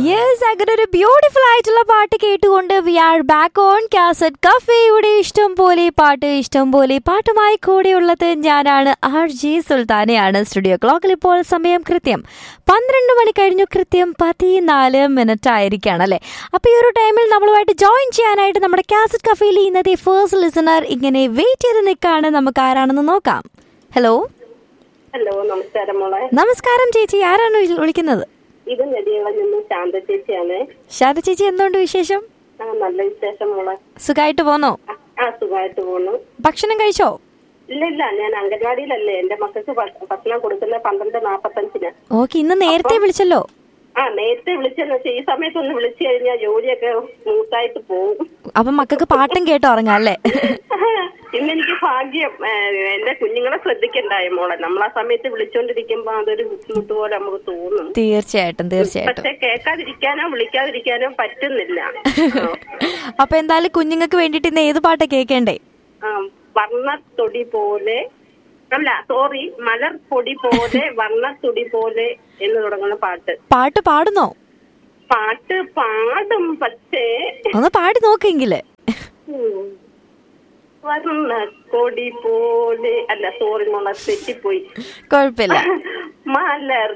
Yes അങ്ങനെ ഒരു beautiful ആയിട്ടുള്ള പാട്ട് കേട്ടുകൊണ്ട് we are back on cassette കഫേയുടെ ഇഷ്ടം പോലെ പാട്ട് ഇഷ്ടം പോലെ പാട്ടുമായി കൂടെയുള്ളത് ഞാനാണ് ആർ ജി സുൽത്താനയാണ് സ്റ്റുഡിയോ ക്ലോക്കിൽ ഇപ്പോൾ സമയം കൃത്യം പന്ത്രണ്ട് മണി കഴിഞ്ഞു കൃത്യം പതിനാല് മിനിറ്റ് ആയിരിക്കുകയാണ് അല്ലേ അപ്പോൾ ഈ ഒരു ടൈമിൽ നമ്മളുമായിട്ട് ജോയിൻ ചെയ്യാനായിട്ട് നമ്മുടെ കാസറ്റ് കഫേയിൽ ഇന്നത്തെ ഫേസ്റ്റ് ലിസണർ ഇങ്ങനെ വെയിറ്റ് ചെയ്ത് നിൽക്കുകയാണ് നമുക്ക് ആരാണെന്ന് നോക്കാം ഹലോ ഹലോ നമസ്കാരം മോളെ നമസ്കാരം ചേച്ചി ആരാണ് വിളി- വിളിക്കുന്നത് ഇത് നെടിയള നിന്ന് ശാന്ത ചേച്ചിയാണ് ശാരദ ചേച്ചി എന്തുകൊണ്ട് വിശേഷം ആ നല്ല വിശേഷം മോളെ സുഖമായിട്ട് പോന്നോ ആ, ആ സുഖമായിട്ട് പോണു ഭക്ഷണം കഴിച്ചോ ഇല്ല ഇല്ല ഞാൻ അംഗൻവാടിയിലല്ലേ എന്റെ മക്കൾക്ക് ഭ- ഭക്ഷണം കൊടുക്കുന്ന പന്ത്രണ്ട് നാപ്പത്തഞ്ചിന് ഓക്കെ ഇന്ന് നേരത്തെ വിളിച്ചല്ലോ ആ നേരത്തെ വിളിച്ചെന്ന് വെച്ചാൽ ഈ സമയത്ത് ഒന്ന് വിളിച്ചു കഴിഞ്ഞാൽ ജോലിയൊക്കെ സ്മൂത്തായിട്ട് പോകും അപ്പൊ മക്കൾക്ക് പാട്ടും കേട്ട് ഉറങ്ങാം അല്ലേ ഇന്ന് എനിക്ക് ഭാഗ്യം ഏ, എന്റെ കുഞ്ഞുങ്ങളെ ശ്രദ്ധിക്കണ്ടായി മോളെ നമ്മൾ ആ സമയത്ത് വിളിച്ചോണ്ടിരിക്കുമ്പോ അതൊരു ബുദ്ധിമുട്ട് പോലെ നമുക്ക് തോന്നും തീർച്ചയായിട്ടും തീർച്ചയായിട്ടും പക്ഷെ കേൾക്കാതിരിക്കാനോ വിളിക്കാതിരിക്കാനോ പറ്റുന്നില്ല ആ. അപ്പൊ എന്തായാലും കുഞ്ഞുങ്ങൾക്ക് വേണ്ടിട്ട് ഇന്ന് ഏത് പാട്ടാ കേൾക്കണ്ടേ ആ, വർണ്ണത്തൊടി പോലെ അല്ല സോറി മലർ പൊടി പോലെ വർണ്ണത്തൊടി പോലെ എന്ന് തുടങ്ങുന്ന പാട്ട് പാട്ട് പാടുന്നോ പാട്ട് പാടും പക്ഷേ ഒന്ന് പാടി നോക്കെങ്കില് ഉം, വർണ്ണക്കൊടി പോലെ അല്ല സോറി മോളെ തെറ്റിപ്പോയി കുഴപ്പമില്ല മലർ